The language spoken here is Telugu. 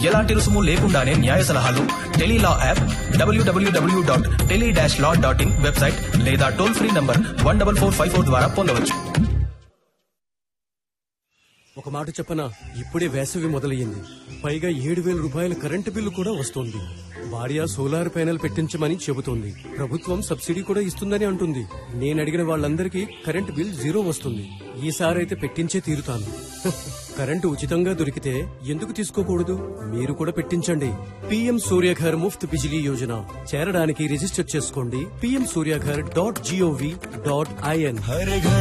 ఎలాంటి రుసుము లేకుండానే న్యాయ సలహాలు టెలీలా యాప్ డబ్ల్యూడబ్ల్యూడబ్ల్యూ dot tele dash law dot in website లేదా toll free number one double four five four ద్వారా పొందవచ్చు ఒక మాట చెప్పనా ఇప్పుడే వేసవి మొదలయ్యింది పైగా ఏడు వేల రూపాయల కరెంటు బిల్లు కూడా వస్తోంది భార్య సోలార్ ప్యానెల్ పెట్టించమని చెబుతోంది ప్రభుత్వం సబ్సిడీ కూడా ఇస్తుందని అంటుంది నేను అడిగిన వాళ్ళందరికీ కరెంటు బిల్ జీరో వస్తుంది ఈసారైతే పెట్టించే తీరుతాను హ, కరెంటు ఉచితంగా దొరికితే ఎందుకు తీసుకోకూడదు మీరు కూడా పెట్టించండి పిఎం సూర్యఘర్ ముఫ్త్ బిజిలీ యోజన చేరడానికి రిజిస్టర్ చేసుకోండి PM Suryaghar dot G O V dot IN